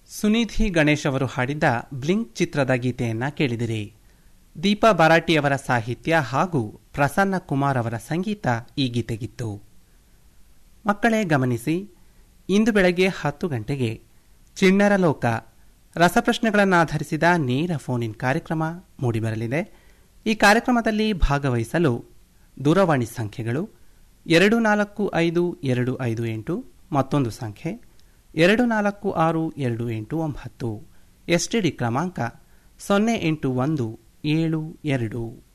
ಸುನಿಧಿ ಗಣೇಶ್ ಅವರು ಹಾಡಿದ್ದ ಬ್ಲಿಂಕ್ ಚಿತ್ರದ ಗೀತೆಯನ್ನ ಕೇಳಿದಿರಿ ದೀಪಾ ಬಾರಾಟಿಯವರ ಸಾಹಿತ್ಯ ಹಾಗೂ ಪ್ರಸನ್ನ ಕುಮಾರ್ ಅವರ ಸಂಗೀತ ಈ ಗೀತೆಗಿತ್ತು ಮಕ್ಕಳೇ ಗಮನಿಸಿ ಇಂದು ಬೆಳಗ್ಗೆ ಹತ್ತು ಗಂಟೆಗೆ ಚಿಣ್ಣರ ಲೋಕ ರಸಪ್ರಶ್ನೆಗಳನ್ನಾಧರಿಸಿದ ನೇರ ಫೋನ್ ಇನ್ ಕಾರ್ಯಕ್ರಮ ಮೂಡಿಬರಲಿದೆ ಈ ಕಾರ್ಯಕ್ರಮದಲ್ಲಿ ಭಾಗವಹಿಸಲು ದೂರವಾಣಿ ಸಂಖ್ಯೆಗಳು ಎರಡು ನಾಲ್ಕು ಐದು ಎರಡು ಐದು ಎಂಟು ಮತ್ತೊಂದು ಸಂಖ್ಯೆ ಎರಡು ನಾಲ್ಕು ಆರು ಎರಡು ಎಂಟು ಒಂಬತ್ತು ಎಸ್ಟಿಡಿ ಕ್ರಮಾಂಕ ಸೊನ್ನೆ ಎಂಟು ಒಂದು ಏಳು ಎರಡು